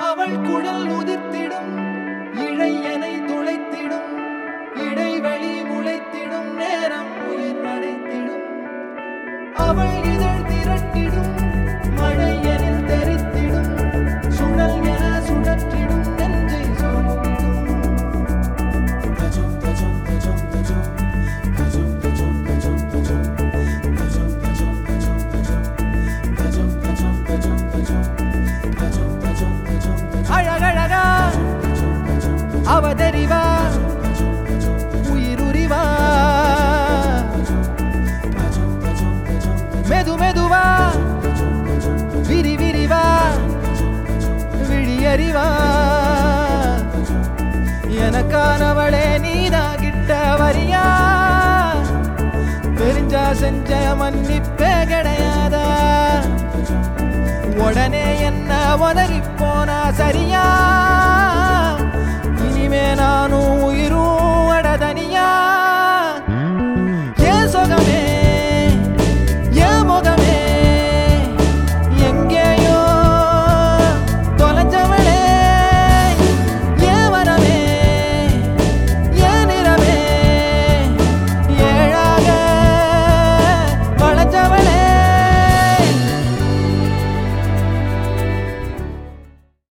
அவள் குழல் உதிர்த்திடும் இழையனை துளைத்திடும் இடைவெளி முளைத்திடும் நேரம் உயிர் அடைத்திடும் அவள் இதழ் திரட்டிடும் மழை எனில் தெரித்திடும் சுழல் என சுழற்றிடும் நெஞ்சை சோர்த்திடும் அழகழகா அவதறிவா உயிருரிவா மெது மெதுவா விரி விரிவா விழியறிவா எனக்கானவளே நீதா கிட்ட வரியா தெரிஞ்சா செஞ்ச மன்னிப்பே கிடையாதா உடனே என்ன உதறி போனா